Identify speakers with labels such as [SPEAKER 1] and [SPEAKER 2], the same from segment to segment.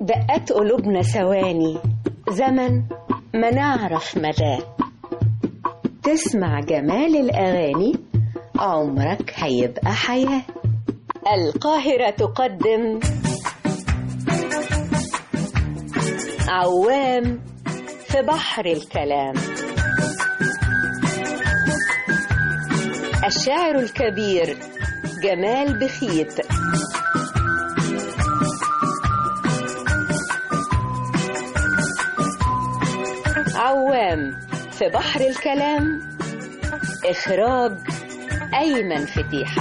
[SPEAKER 1] دقات قلوبنا ثواني زمن ما نعرف مداه تسمع جمال الأغاني عمرك هيبقى حياة القاهرة تقدم عوام في بحر الكلام الشاعر الكبير جمال بخيت عوام في بحر الكلام إخراج أيمن فتيحة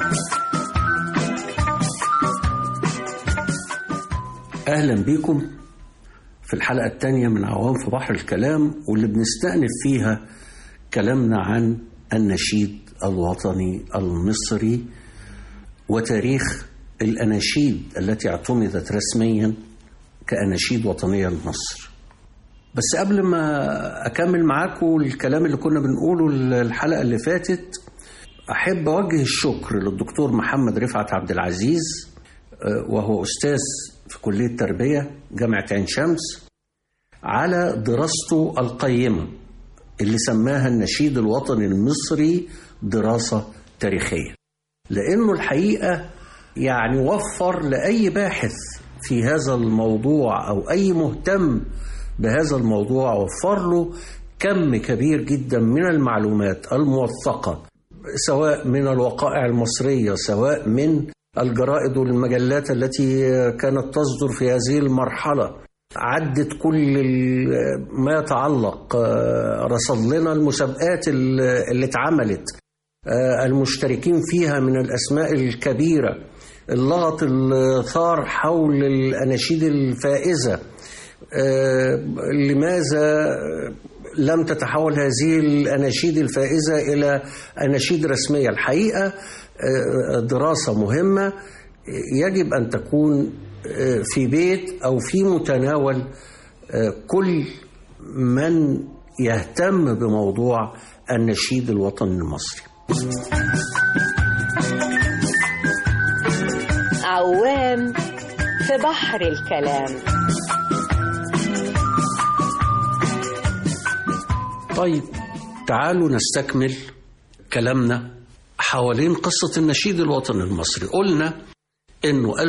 [SPEAKER 2] أهلا بيكم في الحلقة الثانية من عوام في بحر الكلام واللي بنستأنف فيها كلامنا عن النشيد الوطني المصري وتاريخ الأناشيد التي اعتمدت رسميا كأناشيد وطنية لمصر بس قبل ما أكمل معاكم الكلام اللي كنا بنقوله الحلقة اللي فاتت أحب أوجه الشكر للدكتور محمد رفعت عبد العزيز وهو أستاذ في كلية التربية جامعة عين شمس على دراسته القيمة اللي سماها النشيد الوطني المصري دراسة تاريخية لأنه الحقيقة يعني وفر لأي باحث في هذا الموضوع أو أي مهتم بهذا الموضوع وفر له كم كبير جدا من المعلومات الموثقة سواء من الوقائع المصرية سواء من الجرائد والمجلات التي كانت تصدر في هذه المرحلة عدت كل ما يتعلق رصد لنا المسابقات اللي اتعملت المشتركين فيها من الأسماء الكبيرة اللغط اللي ثار حول الأناشيد الفائزة لماذا لم تتحول هذه الأناشيد الفائزة إلى أناشيد رسمية الحقيقة دراسة مهمة يجب أن تكون في بيت أو في متناول كل من يهتم بموضوع النشيد الوطني المصري
[SPEAKER 1] عوام في بحر الكلام
[SPEAKER 2] طيب تعالوا نستكمل كلامنا حوالين قصة النشيد الوطني المصري قلنا انه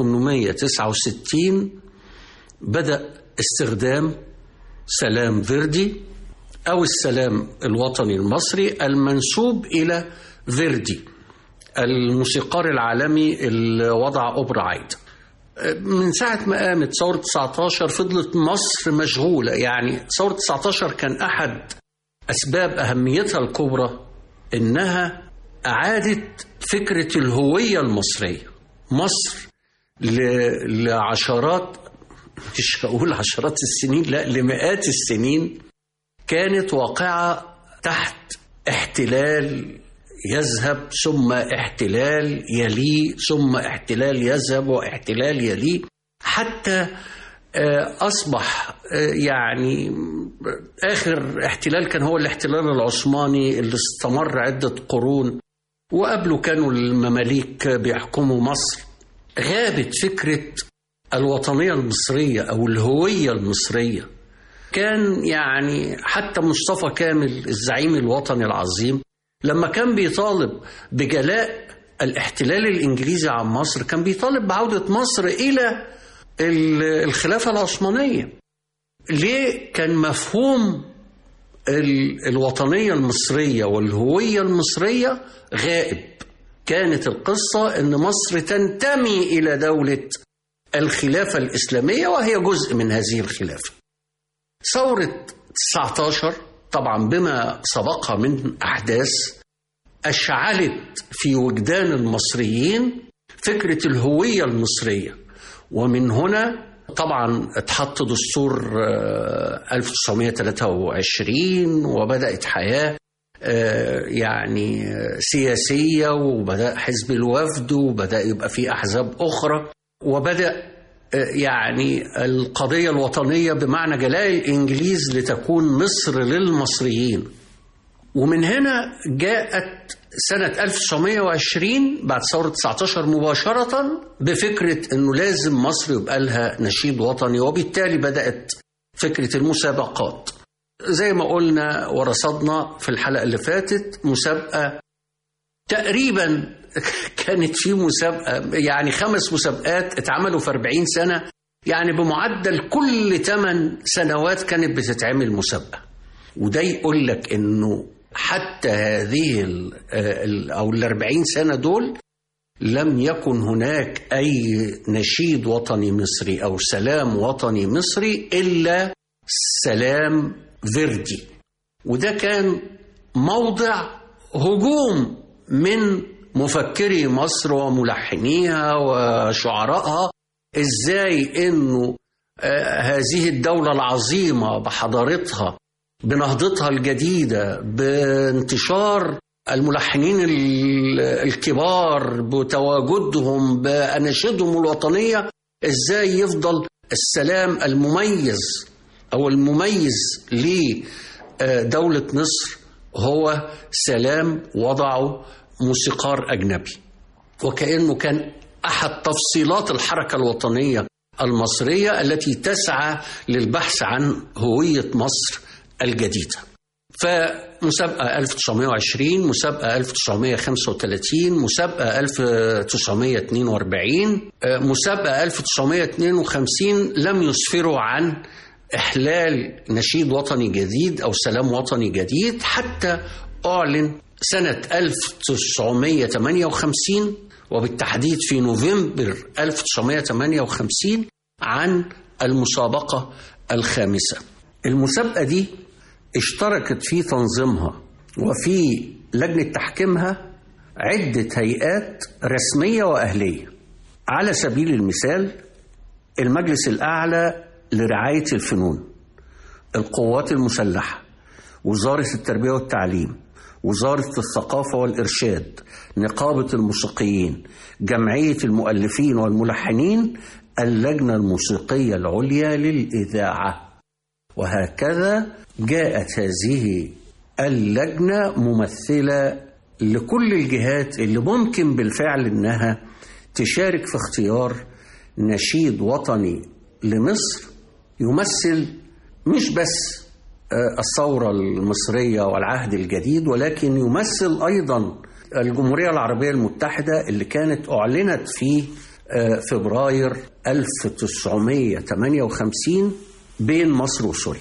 [SPEAKER 2] 1869 بدأ استخدام سلام فيردي او السلام الوطني المصري المنسوب الى فيردي الموسيقار العالمي اللي وضع اوبرا عايد من ساعة ما قامت ثورة 19 فضلت مصر مشغولة يعني ثورة 19 كان أحد أسباب أهميتها الكبرى إنها أعادت فكرة الهوية المصرية مصر لعشرات مش هقول عشرات السنين لا لمئات السنين كانت واقعة تحت احتلال يذهب ثم احتلال يليه ثم احتلال يذهب واحتلال يليه حتى أصبح يعني آخر احتلال كان هو الاحتلال العثماني اللي استمر عدة قرون وقبله كانوا المماليك بيحكموا مصر غابت فكرة الوطنية المصرية أو الهوية المصرية كان يعني حتى مصطفى كامل الزعيم الوطني العظيم لما كان بيطالب بجلاء الاحتلال الإنجليزي عن مصر كان بيطالب بعودة مصر إلى الخلافة العثمانية ليه كان مفهوم الوطنية المصرية والهوية المصرية غائب كانت القصة أن مصر تنتمي إلى دولة الخلافة الإسلامية وهي جزء من هذه الخلافة ثورة 19 طبعا بما سبقها من أحداث أشعلت في وجدان المصريين فكرة الهوية المصرية ومن هنا طبعا اتحط دستور 1923 وبدأت حياة يعني سياسية وبدأ حزب الوفد وبدأ يبقى في أحزاب أخرى وبدأ يعني القضية الوطنية بمعنى جلاء الإنجليز لتكون مصر للمصريين ومن هنا جاءت سنة 1920 بعد ثورة 19 مباشرة بفكرة أنه لازم مصر يبقى لها نشيد وطني وبالتالي بدأت فكرة المسابقات زي ما قلنا ورصدنا في الحلقة اللي فاتت مسابقة تقريبا كانت في مسابقة يعني خمس مسابقات اتعملوا في 40 سنة يعني بمعدل كل 8 سنوات كانت بتتعمل مسابقة وده يقول لك انه حتى هذه ال ال او ال 40 سنة دول لم يكن هناك اي نشيد وطني مصري او سلام وطني مصري الا سلام فيردي وده كان موضع هجوم من مفكري مصر وملحنيها وشعرائها ازاي انه آه هذه الدولة العظيمة بحضارتها بنهضتها الجديدة بانتشار الملحنين الكبار بتواجدهم بأناشيدهم الوطنية ازاي يفضل السلام المميز او المميز لدولة مصر هو سلام وضعه موسيقار أجنبي وكأنه كان أحد تفصيلات الحركة الوطنية المصرية التي تسعى للبحث عن هوية مصر الجديدة فمسابقة 1920 مسابقة 1935 مسابقة 1942 مسابقة 1952 لم يسفروا عن إحلال نشيد وطني جديد أو سلام وطني جديد حتى أعلن سنة 1958 وبالتحديد في نوفمبر 1958 عن المسابقة الخامسة المسابقة دي اشتركت في تنظيمها وفي لجنة تحكيمها عدة هيئات رسمية وأهلية على سبيل المثال المجلس الأعلى لرعاية الفنون القوات المسلحة وزارة التربية والتعليم وزارة الثقافة والإرشاد نقابة الموسيقيين جمعية المؤلفين والملحنين اللجنة الموسيقية العليا للإذاعة وهكذا جاءت هذه اللجنة ممثلة لكل الجهات اللي ممكن بالفعل انها تشارك في اختيار نشيد وطني لمصر يمثل مش بس الثورة المصرية والعهد الجديد ولكن يمثل أيضا الجمهورية العربية المتحدة اللي كانت أعلنت في فبراير 1958 بين مصر وسوريا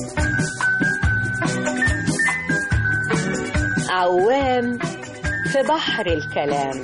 [SPEAKER 1] عوام في بحر الكلام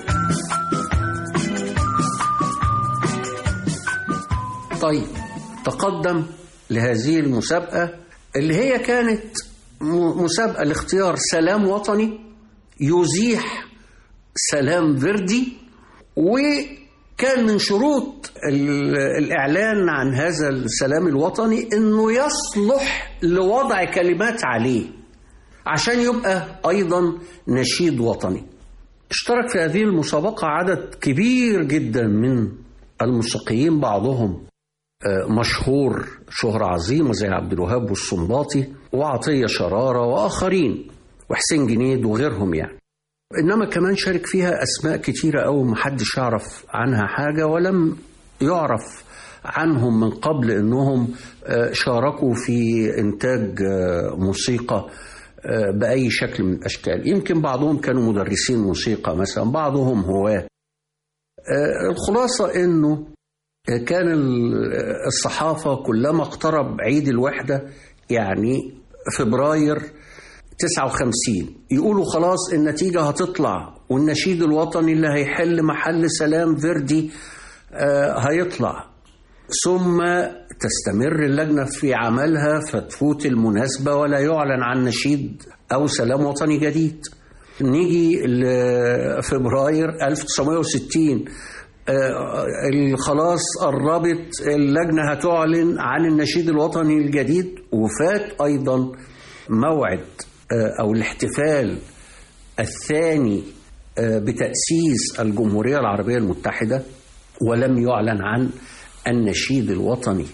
[SPEAKER 2] طيب تقدم لهذه المسابقة اللي هي كانت مسابقة لاختيار سلام وطني يزيح سلام فيردي وكان من شروط الإعلان عن هذا السلام الوطني إنه يصلح لوضع كلمات عليه عشان يبقى أيضا نشيد وطني اشترك في هذه المسابقة عدد كبير جدا من الموسيقيين بعضهم مشهور شهرة عظيمة زي عبد الوهاب والصنباطي وعطية شرارة وآخرين وحسين جنيد وغيرهم يعني إنما كمان شارك فيها أسماء كتيرة أوي محدش يعرف عنها حاجة ولم يعرف عنهم من قبل إنهم شاركوا في إنتاج موسيقى بأي شكل من الأشكال يمكن بعضهم كانوا مدرسين موسيقى مثلا بعضهم هواة الخلاصة إنه كان الصحافة كلما اقترب عيد الوحدة يعني فبراير 59 يقولوا خلاص النتيجة هتطلع والنشيد الوطني اللي هيحل محل سلام فيردي هيطلع ثم تستمر اللجنة في عملها فتفوت المناسبة ولا يعلن عن نشيد أو سلام وطني جديد نيجي لفبراير 1960 خلاص قربت اللجنة هتعلن عن النشيد الوطني الجديد وفات أيضا موعد أو الاحتفال الثاني بتأسيس الجمهورية العربية المتحدة ولم يعلن عن النشيد الوطني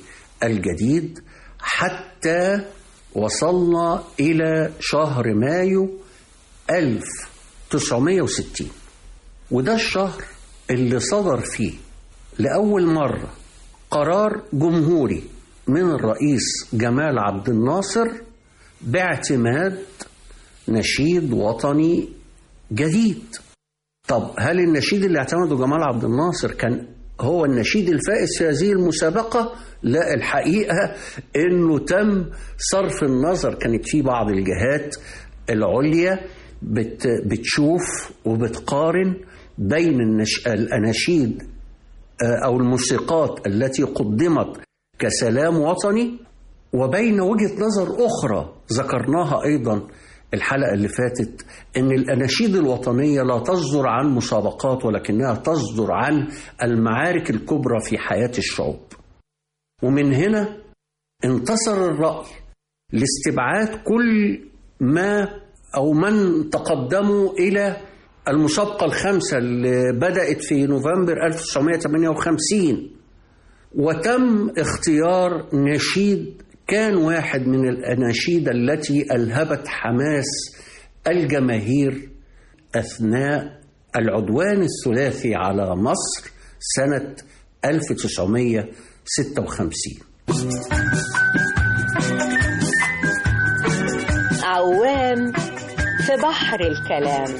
[SPEAKER 2] الجديد حتى وصلنا إلى شهر مايو 1960 وده الشهر اللي صدر فيه لأول مرة قرار جمهوري من الرئيس جمال عبد الناصر باعتماد نشيد وطني جديد طب هل النشيد اللي اعتمده جمال عبد الناصر كان هو النشيد الفائز في هذه المسابقة؟ لا الحقيقة انه تم صرف النظر كانت في بعض الجهات العليا بت بتشوف وبتقارن بين النش... الأناشيد أو الموسيقات التي قدمت كسلام وطني وبين وجهة نظر أخرى ذكرناها أيضا الحلقة اللي فاتت إن الأناشيد الوطنية لا تصدر عن مسابقات ولكنها تصدر عن المعارك الكبرى في حياة الشعوب ومن هنا انتصر الرأي لاستبعاد كل ما أو من تقدموا إلى المسابقة الخامسة اللي بدأت في نوفمبر 1958 وتم اختيار نشيد كان واحد من الأناشيد التي ألهبت حماس الجماهير أثناء العدوان الثلاثي على مصر سنة 1956
[SPEAKER 1] عوام في بحر الكلام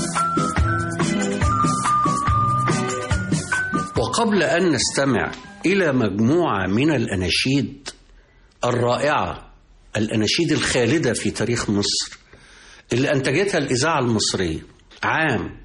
[SPEAKER 2] وقبل أن نستمع إلى مجموعة من الأناشيد الرائعة الأناشيد الخالدة في تاريخ مصر اللي أنتجتها الإذاعة المصرية عام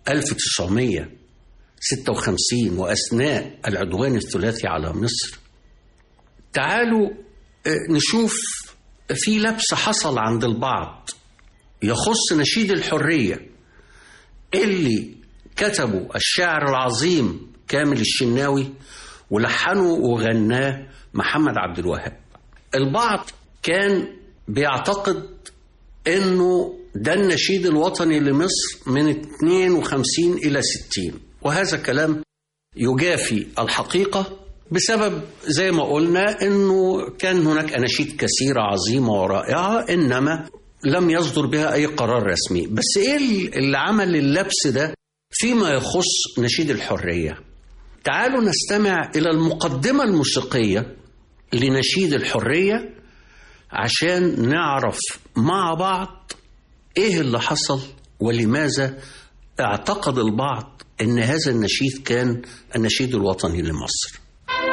[SPEAKER 2] 1956 وأثناء العدوان الثلاثي على مصر تعالوا نشوف في لبس حصل عند البعض يخص نشيد الحرية اللي كتبه الشاعر العظيم كامل الشناوي ولحنه وغناه محمد عبد الوهاب البعض كان بيعتقد انه ده النشيد الوطني لمصر من 52 الى 60 وهذا كلام يجافي الحقيقه بسبب زي ما قلنا انه كان هناك اناشيد كثيره عظيمه ورائعه انما لم يصدر بها اي قرار رسمي بس ايه اللي عمل اللبس ده فيما يخص نشيد الحريه تعالوا نستمع الى المقدمه الموسيقيه لنشيد الحريه عشان نعرف مع بعض ايه اللي حصل ولماذا اعتقد البعض ان هذا النشيد كان النشيد الوطني لمصر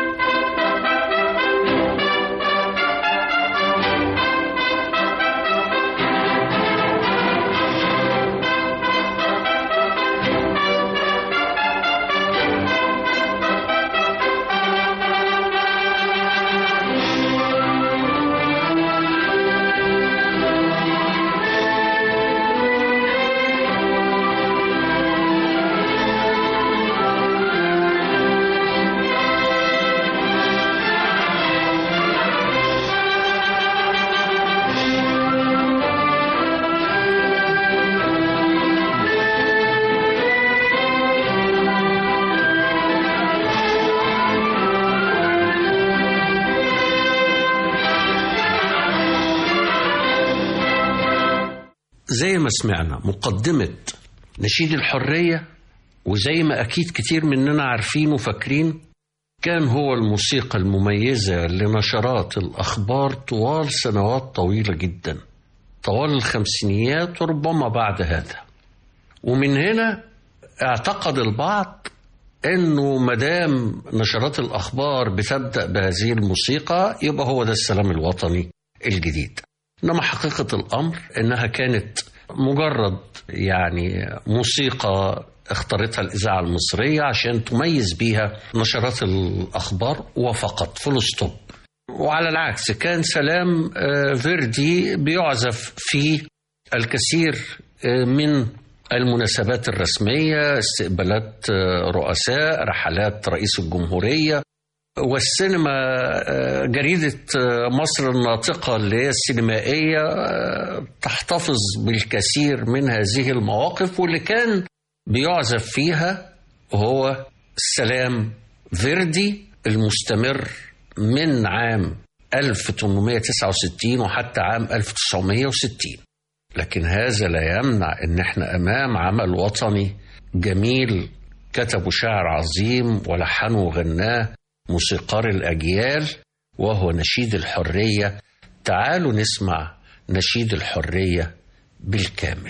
[SPEAKER 2] زي ما سمعنا مقدمة نشيد الحرية وزي ما أكيد كتير مننا عارفين وفاكرين كان هو الموسيقى المميزة لنشرات الأخبار طوال سنوات طويلة جدا طوال الخمسينيات وربما بعد هذا ومن هنا اعتقد البعض انه مدام نشرات الاخبار بتبدا بهذه الموسيقى يبقى هو ده السلام الوطني الجديد انما حقيقه الامر انها كانت مجرد يعني موسيقى اختارتها الاذاعه المصريه عشان تميز بيها نشرات الاخبار وفقط فول ستوب وعلى العكس كان سلام فيردي بيعزف في الكثير من المناسبات الرسميه استقبالات رؤساء رحلات رئيس الجمهوريه والسينما جريدة مصر الناطقة اللي هي السينمائية تحتفظ بالكثير من هذه المواقف واللي كان بيعزف فيها هو السلام فيردي المستمر من عام 1869 وحتى عام 1960 لكن هذا لا يمنع ان احنا امام عمل وطني جميل كتبه شاعر عظيم ولحنه وغناه موسيقار الاجيال وهو نشيد الحريه تعالوا نسمع نشيد الحريه بالكامل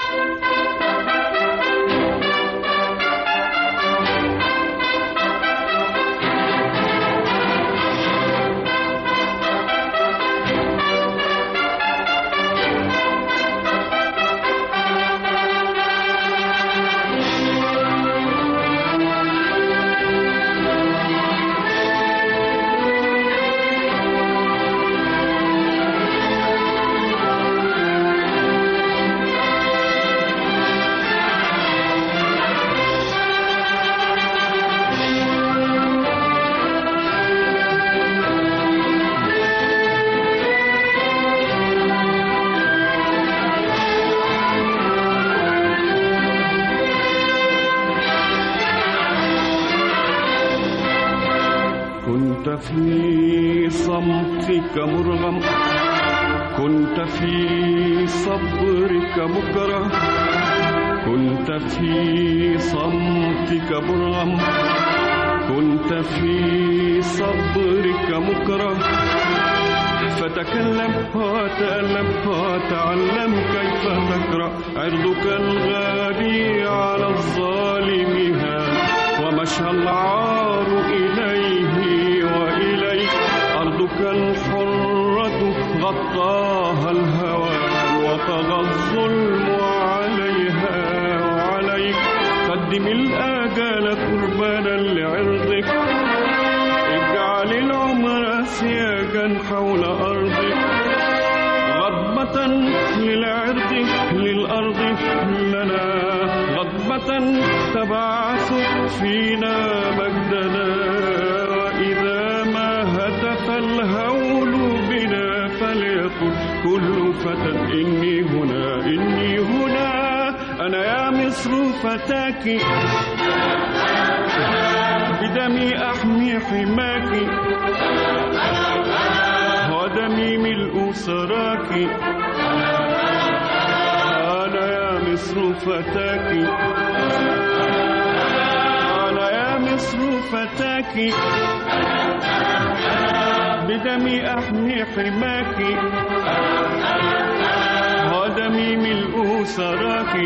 [SPEAKER 3] كنت في صمتك مرغم كنت في صبرك مكره كنت في صمتك مرغم كنت في صبرك مكره فتكلم وتألم وتعلم كيف تقرأ عرضك الغالي على الظالم هان ومشى العار إليه وإليك أرضك الحرة غطاها الهوان وطغى الظلم عليها وعليك قدم الآجال قربانا لعرضك اجعل العمر سياجا حول أرضك غضبة للعرض للأرض لنا غضبة تبعث فينا مجدنا وإذا ما هتف الهول بنا فليقل كل فتى إني هنا إني هنا أنا يا مصر فتاك بدمي أحمي حماك ودمي ملء سراك أنا يا مصر فتاك أنا يا مصر فتاك بدمي أحمي حماك ودمي ملء سراك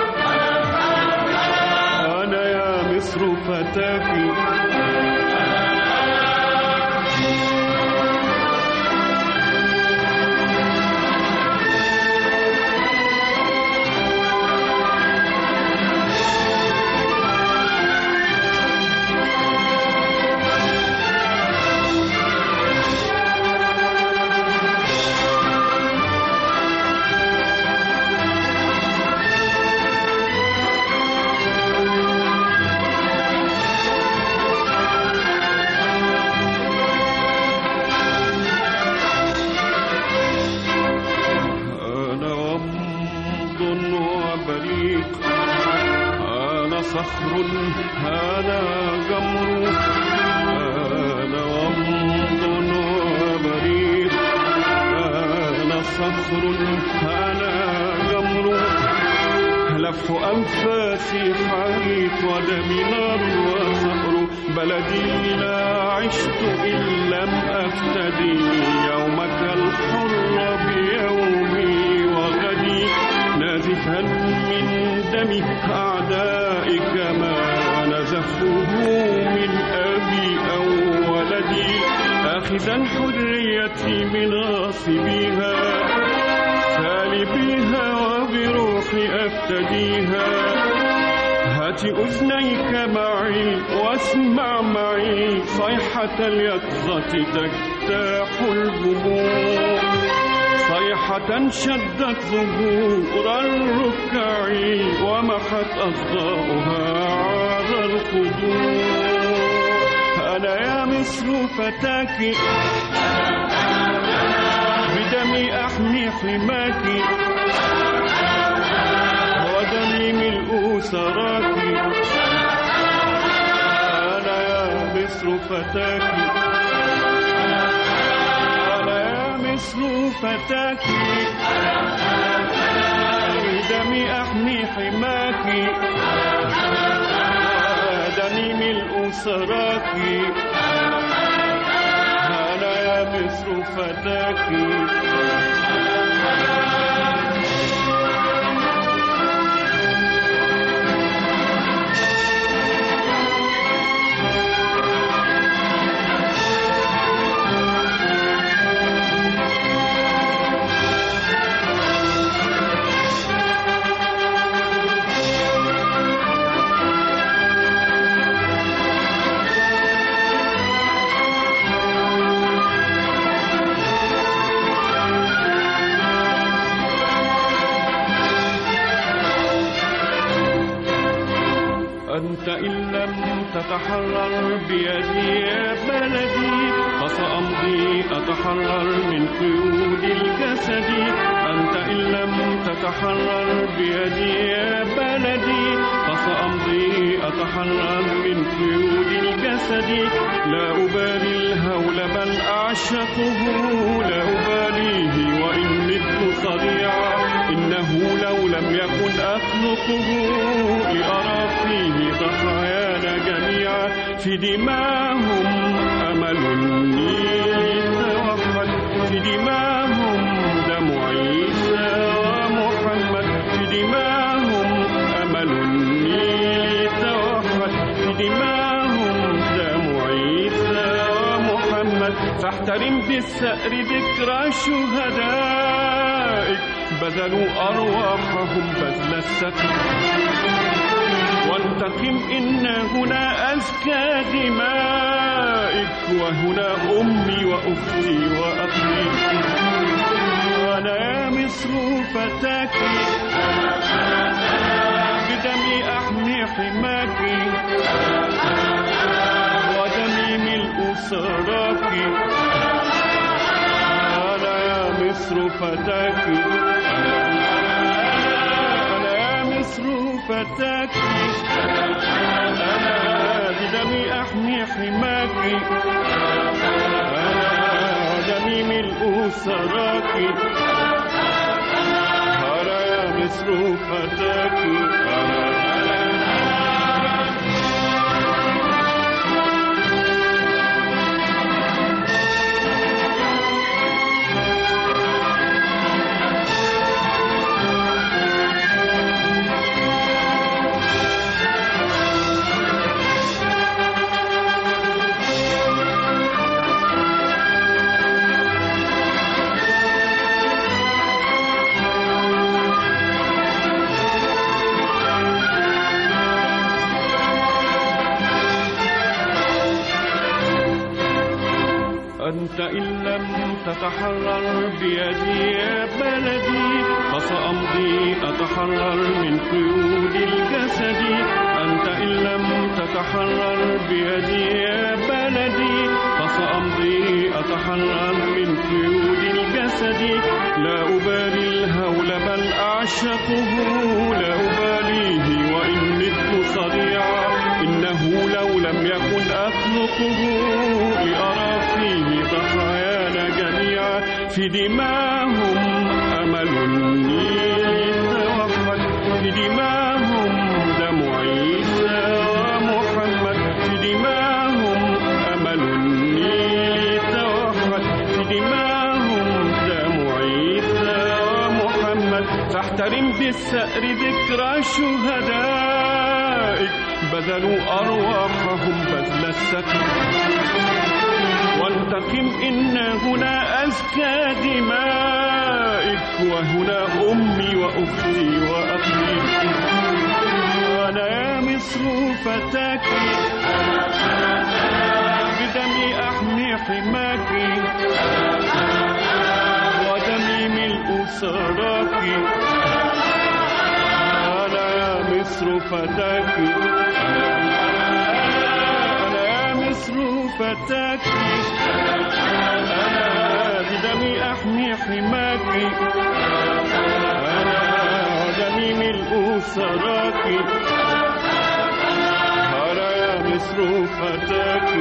[SPEAKER 3] أنا يا مصر فتاك أنا ومض وبريق أنا صخر أنا جمر أنا ومض وبريق أنا صخر أنا جمر لف أنفاسي حريق ودمي نار وصخر بلدي لا عشت إن لم أفتدي يومك الحر بيومي وغدي نازفا من دم أعدائك ما نزفه من أبي أو ولدي آخذا حريتي من غاصبيها سالبيها وبروحي أفتديها هات أذنيك معي واسمع معي صيحة اليقظة تجتاح الجموع صيحة شدت ظهور الركع ومحت أصداؤها عار الخضوع أنا يا مصر فتاك بدمي أحمي حماك ودمي ملء سراك أنا يا مصر فتاك أنا يا مصر فتاك بدمي أحمي حماك ودمي ملء سراك أنا يا مصر فتاك أنت إن لم تتحرر بيدي يا بلدي فسأمضي أتحرر من قيود الجسد أنت إن لم تتحرر بيدي يا بلدي فسأمضي أتحرر من قيود الجسد لا أبالي الهول بل أعشقه لا أباليه وإن مت صريعا إنه لو لم يكن أخلقه لأرى فيه ضحايانا جميعا في دماهم أمل النيل توحد في دماهم دم عيسى ومحمد في دماهم أمل النيل توحد في دماهم دم عيسى ومحمد فاحترم بالثأر ذكرى شهدائك بذلوا أرواحهم بذل السفر وانتقم إن هنا أزكى دمائك وهنا أمي وأختي وأخي وأنا يا مصر فتاك بدمي أحمي حماك ودمي ملء سراك أنا يا مصر فتاك أنا يا مصر فتاك أنا بدمي أحمي حماك أنا دمي ملء سراك أنا يا مصر فتاك أنت إن لم تتحرر بيدي يا بلدي فسأمضي أتحرر من قيود الجسد أنت إن لم تتحرر بيدي يا بلدي فسأمضي أتحرر من قيود الجسد لا أبالي الهول بل أعشقه لا أباليه وإن مت صريعا إنه لو لم يكن أخلقه لأرى فيه ضحايانا جميعا في دماهم أمل النيل توحد في دماهم دم عيسى ومحمد في دماهم أمل النيل توحد في دماهم دم عيسى ومحمد فاحترم بالثأر ذكرى شهدائك بذلوا أرواحهم بذل السفر وانتقم إن هنا أزكى دمائك وهنا أمي وأختي وأخي وأنا يا مصر فتاك بدمي أحمي حماك ودمي ملء سراك أنا يا مصر فتاك أنا يا مصر فتاك أنا بدمي أحمي حماك أنا دمي ملء سراك أنا يا مصر فتاك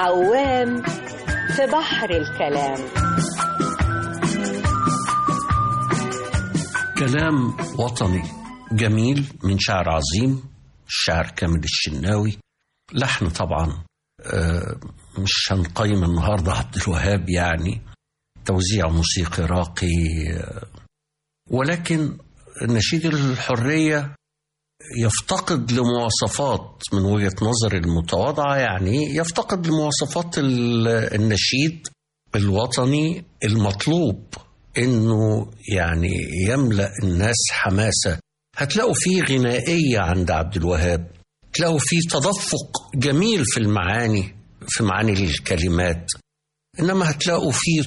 [SPEAKER 1] عوام في بحر الكلام
[SPEAKER 2] كلام وطني جميل من شعر عظيم الشاعر كامل الشناوي لحن طبعا آه، مش هنقيم النهارده عبد الوهاب يعني توزيع موسيقي راقي آه، ولكن نشيد الحرية يفتقد لمواصفات من وجهة نظري المتواضعة يعني يفتقد لمواصفات ال- النشيد الوطني المطلوب انه يعني يملأ الناس حماسة هتلاقوا فيه غنائية عند عبد الوهاب تلاقوا فيه تدفق جميل في المعاني في معاني الكلمات انما هتلاقوا فيه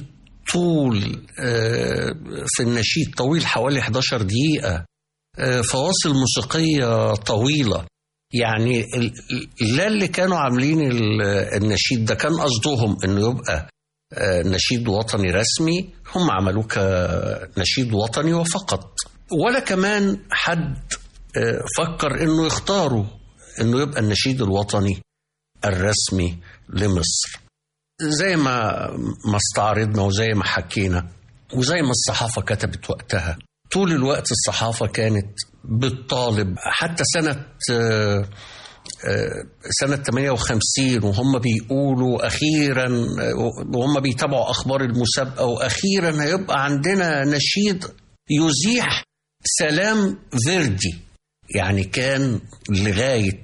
[SPEAKER 2] طول آه، في النشيد طويل حوالي 11 دقيقة آه، فواصل موسيقية طويلة يعني ال- ال- لا اللي كانوا عاملين ال- النشيد ده كان قصدهم انه يبقى آه، نشيد وطني رسمي هم عملوه كنشيد وطني وفقط ولا كمان حد آه، فكر انه يختاروا انه يبقى النشيد الوطني الرسمي لمصر زي ما ما استعرضنا وزي ما حكينا وزي ما الصحافة كتبت وقتها طول الوقت الصحافة كانت بتطالب حتى سنة آه، آه، سنة 58 وهم بيقولوا أخيرا آه، وهم بيتابعوا أخبار المسابقة وأخيرا هيبقى عندنا نشيد يزيح سلام فيردي يعني كان لغاية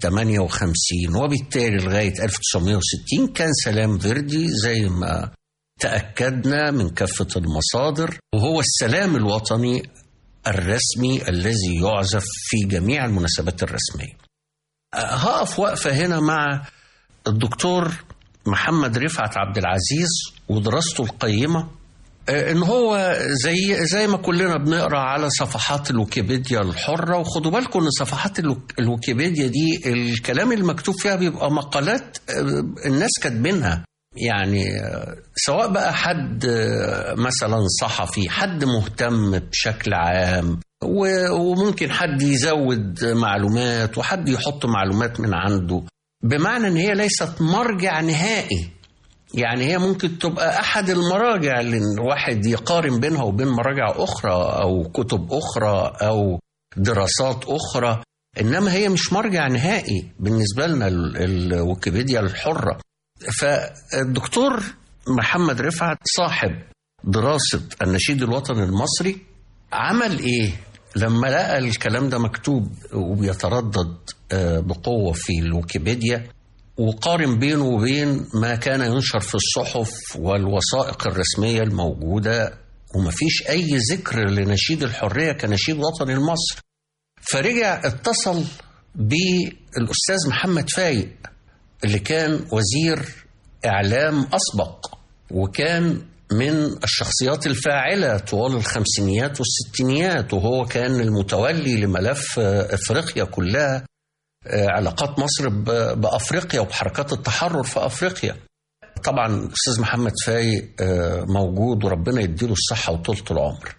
[SPEAKER 2] 58 وبالتالي لغاية 1960 كان سلام فيردي زي ما تأكدنا من كافة المصادر وهو السلام الوطني الرسمي الذي يعزف في جميع المناسبات الرسمية هقف وقفة هنا مع الدكتور محمد رفعت عبد العزيز ودراسته القيمة آه، ان هو زي زي ما كلنا بنقرا على صفحات الويكيبيديا الحره وخدوا بالكم ان صفحات الوك- الويكيبيديا دي الكلام المكتوب فيها بيبقى مقالات آه، الناس كاتبينها يعني آه، سواء بقى حد آه، مثلا صحفي حد مهتم بشكل عام و- وممكن حد يزود معلومات وحد يحط معلومات من عنده بمعنى ان هي ليست مرجع نهائي يعني هي ممكن تبقى احد المراجع اللي الواحد يقارن بينها وبين مراجع اخرى او كتب اخرى او دراسات اخرى انما هي مش مرجع نهائي بالنسبه لنا ال- الويكيبيديا الحره فالدكتور محمد رفعت صاحب دراسه النشيد الوطني المصري عمل ايه لما لقى الكلام ده مكتوب وبيتردد آه، بقوه في الويكيبيديا وقارن بينه وبين ما كان ينشر في الصحف والوثائق الرسمية الموجودة ومفيش أي ذكر لنشيد الحرية كنشيد وطني لمصر فرجع اتصل بالأستاذ محمد فايق اللي كان وزير إعلام أسبق وكان من الشخصيات الفاعلة طوال الخمسينيات والستينيات وهو كان المتولي لملف آه، إفريقيا كلها آه، علاقات مصر ب- بافريقيا وبحركات التحرر في افريقيا. طبعا الاستاذ محمد فايق آه، موجود وربنا يديله الصحه وطولة العمر.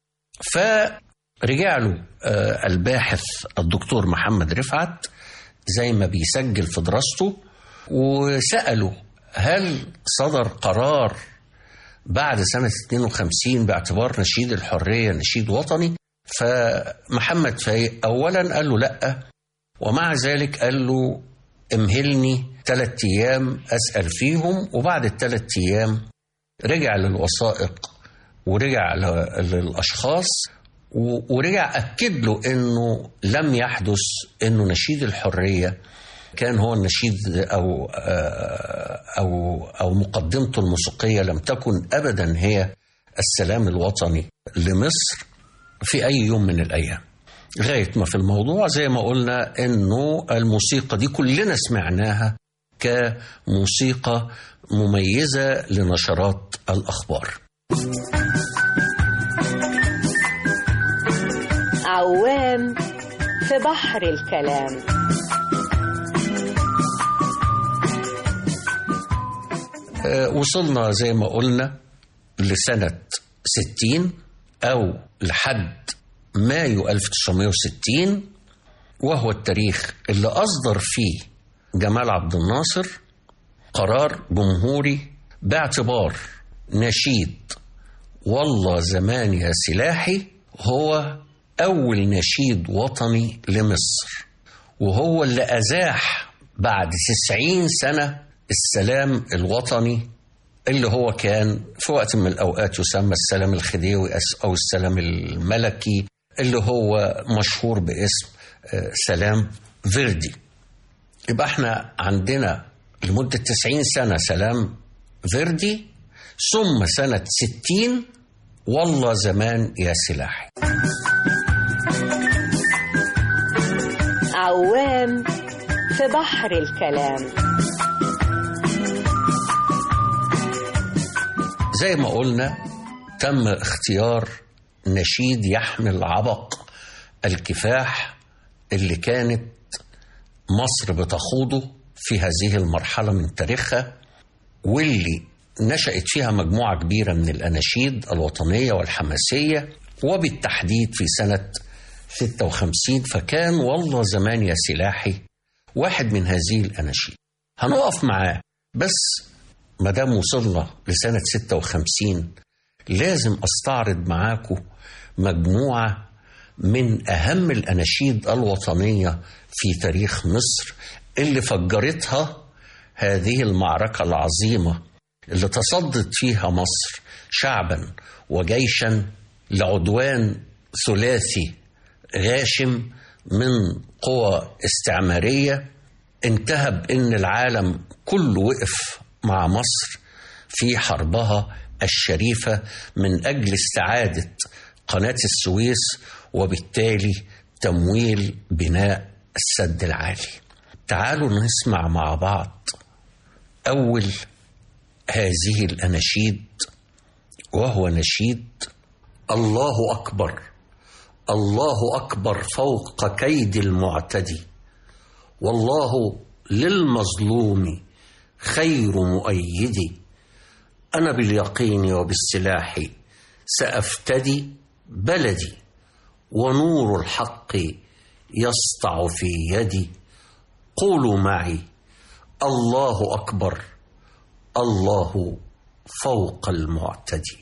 [SPEAKER 2] فرجع له آه، الباحث الدكتور محمد رفعت زي ما بيسجل في دراسته وساله هل صدر قرار بعد سنة 52 باعتبار نشيد الحرية نشيد وطني فمحمد فايق أولا قال له لأ ومع ذلك قال له امهلني ثلاث ايام اسال فيهم وبعد الثلاث ايام رجع للوثائق ورجع ل- للاشخاص و- ورجع اكد له انه لم يحدث انه نشيد الحريه كان هو النشيد او آه، او او مقدمته الموسيقيه لم تكن ابدا هي السلام الوطني لمصر في اي يوم من الايام لغايه ما في الموضوع زي ما قلنا انه الموسيقى دي كلنا سمعناها كموسيقى مميزه لنشرات الاخبار.
[SPEAKER 1] عوام في بحر الكلام
[SPEAKER 2] آه، وصلنا زي ما قلنا لسنة 60 أو لحد مايو 1960 وهو التاريخ اللي أصدر فيه جمال عبد الناصر قرار جمهوري باعتبار نشيد والله زمان يا سلاحي هو أول نشيد وطني لمصر وهو اللي أزاح بعد تسعين سنة السلام الوطني اللي هو كان في وقت من الأوقات يسمى السلام الخديوي أو السلام الملكي اللي هو مشهور باسم سلام فيردي يبقى احنا عندنا لمدة 90 سنة سلام فيردي ثم سنة 60 والله زمان يا سلاحي
[SPEAKER 1] عوام في بحر الكلام
[SPEAKER 2] زي ما قلنا تم اختيار نشيد يحمل عبق الكفاح اللي كانت مصر بتخوضه في هذه المرحلة من تاريخها واللي نشأت فيها مجموعة كبيرة من الأناشيد الوطنية والحماسية وبالتحديد في سنة 56 فكان والله زمان يا سلاحي واحد من هذه الأناشيد هنقف معاه بس ما دام وصلنا لسنة 56 لازم أستعرض معاكم مجموعة من أهم الأناشيد الوطنية في تاريخ مصر اللي فجرتها هذه المعركة العظيمة اللي تصدت فيها مصر شعبا وجيشا لعدوان ثلاثي غاشم من قوى استعمارية انتهى بأن العالم كله وقف مع مصر في حربها الشريفة من أجل استعادة قناة السويس وبالتالي تمويل بناء السد العالي تعالوا نسمع مع بعض أول هذه الأناشيد وهو نشيد الله أكبر الله أكبر فوق كيد المعتدي والله للمظلوم خير مؤيدي أنا باليقين وبالسلاح سأفتدي بلدي ونور الحق يسطع في يدي قولوا معي الله أكبر الله فوق المعتدي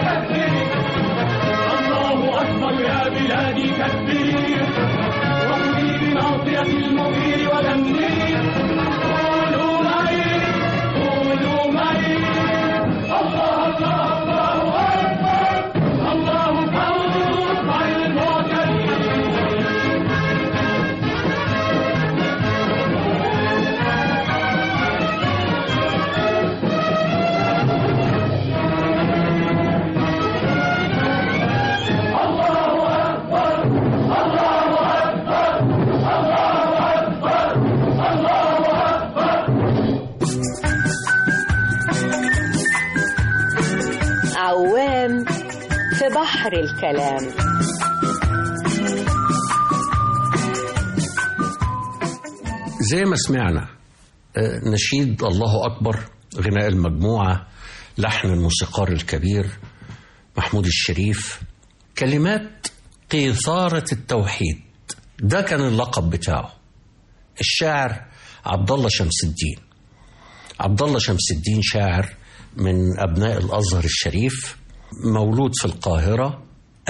[SPEAKER 4] بلادي كالسرير
[SPEAKER 1] عوام في بحر الكلام
[SPEAKER 2] زي ما سمعنا آه، نشيد الله أكبر غناء المجموعة لحن الموسيقار الكبير محمود الشريف كلمات قيثارة التوحيد ده كان اللقب بتاعه الشاعر عبد الله شمس الدين عبد الله شمس الدين شاعر من أبناء الأزهر الشريف مولود في القاهرة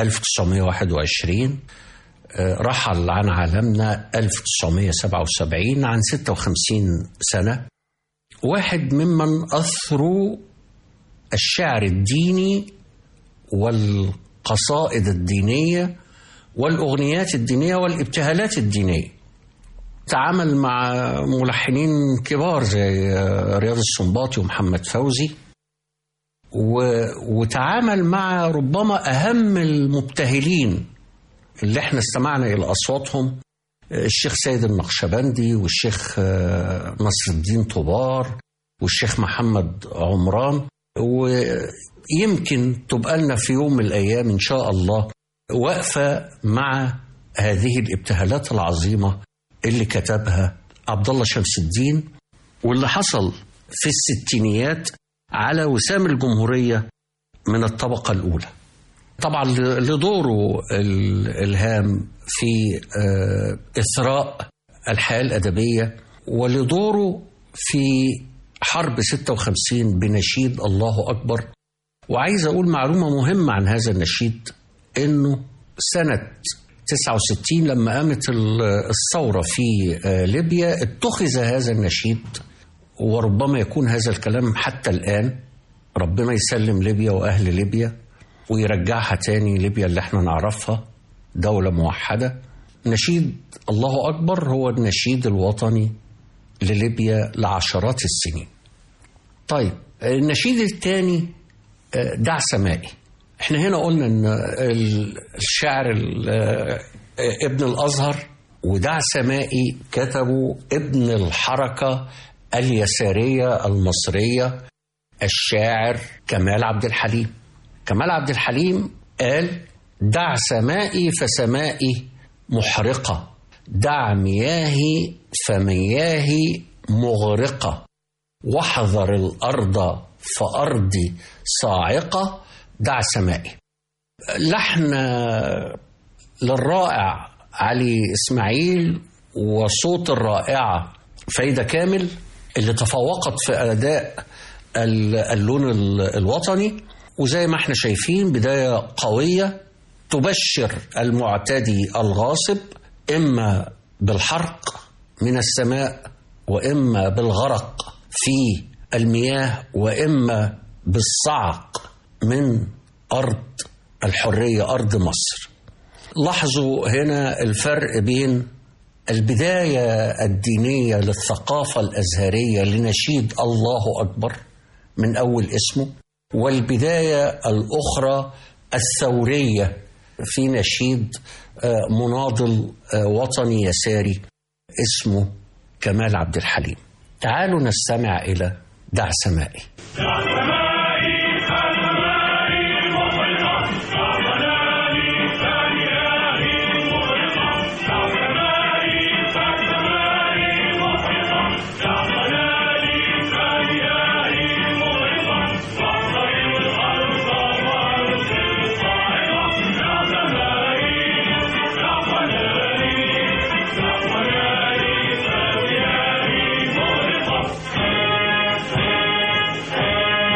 [SPEAKER 2] 1921 آه، رحل عن عالمنا 1977 عن 56 سنة واحد ممن أثروا الشعر الديني والقصائد الدينية والأغنيات الدينية والابتهالات الدينية تعامل مع ملحنين كبار زي آه، رياض السنباطي ومحمد فوزي و... وتعامل مع ربما أهم المبتهلين اللي احنا استمعنا إلى أصواتهم الشيخ سيد النقشبندي والشيخ آه، نصر الدين طبار والشيخ محمد عمران ويمكن تبقى لنا في يوم من الأيام إن شاء الله وقفة مع هذه الابتهالات العظيمة اللي كتبها عبد الله شمس الدين واللي حصل في الستينيات على وسام الجمهورية من الطبقة الأولى طبعا لدوره الإلهام في آه، إثراء الحياة الأدبية ولدوره في حرب 56 بنشيد الله أكبر وعايز أقول معلومة مهمة عن هذا النشيد إنه سنة 69 لما قامت ال- الثورة في آه، ليبيا اتخذ هذا النشيد وربما يكون هذا الكلام حتى الآن ربنا يسلم ليبيا وأهل ليبيا ويرجعها تاني ليبيا اللي احنا نعرفها دولة موحدة نشيد الله أكبر هو النشيد الوطني لليبيا لعشرات السنين طيب النشيد الثاني دع سمائي احنا هنا قلنا ان ال- الشاعر ال- آه، ابن الازهر ودع سمائي كتبوا ابن الحركه اليساريه المصريه الشاعر كمال عبد الحليم كمال عبد الحليم قال دع سمائي فسمائي محرقه دع مياهي فمياهي مغرقه واحذر الارض فارضي صاعقه دع سمائي لحن للرائع علي اسماعيل وصوت الرائعه فايده كامل اللي تفوقت في اداء ال- اللون ال- الوطني وزي ما احنا شايفين بدايه قويه تبشر المعتدي الغاصب اما بالحرق من السماء واما بالغرق في المياه واما بالصعق من ارض الحريه ارض مصر. لاحظوا هنا الفرق بين البدايه الدينيه للثقافه الازهريه لنشيد الله اكبر من اول اسمه والبدايه الاخرى الثوريه في نشيد آه، مناضل آه، وطني يساري اسمه كمال عبد الحليم. تعالوا نستمع الى دع سمائي.
[SPEAKER 4] Thank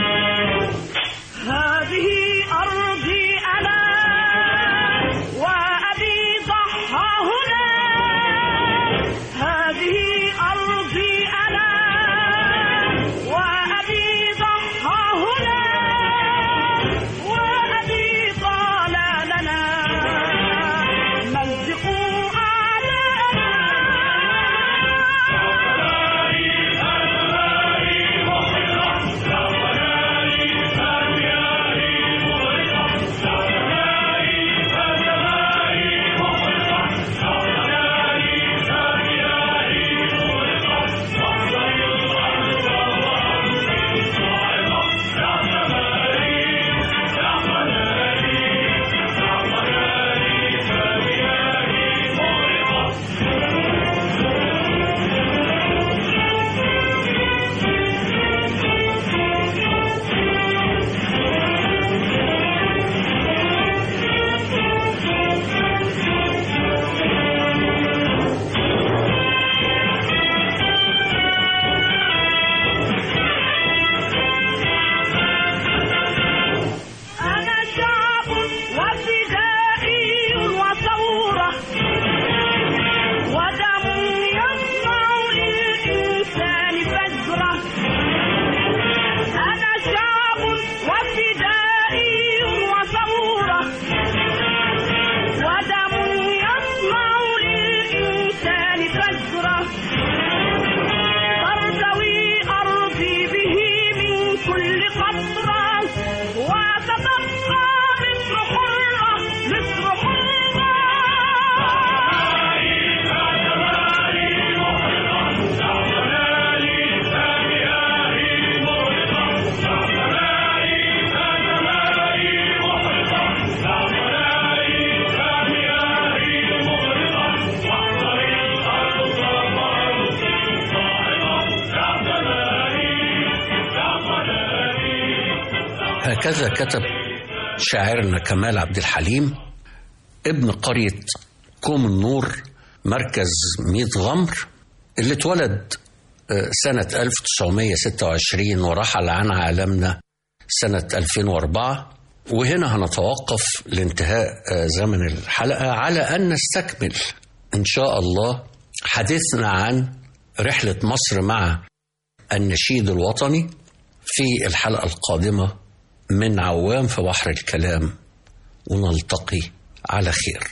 [SPEAKER 2] هكذا كتب شاعرنا كمال عبد الحليم ابن قرية كوم النور مركز ميت غمر اللي اتولد سنة 1926 ورحل عن عالمنا سنة 2004 وهنا هنتوقف لانتهاء زمن الحلقة على أن نستكمل إن شاء الله حديثنا عن رحلة مصر مع النشيد الوطني في الحلقة القادمة من عوام في بحر الكلام ونلتقي على خير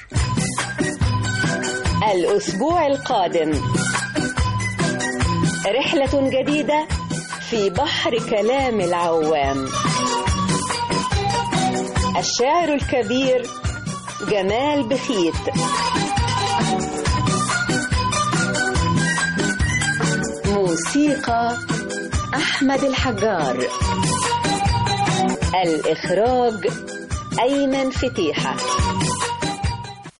[SPEAKER 1] الأسبوع القادم رحلة جديدة في بحر كلام العوام الشاعر الكبير جمال بخيت موسيقى أحمد الحجار الإخراج أيمن فتيحة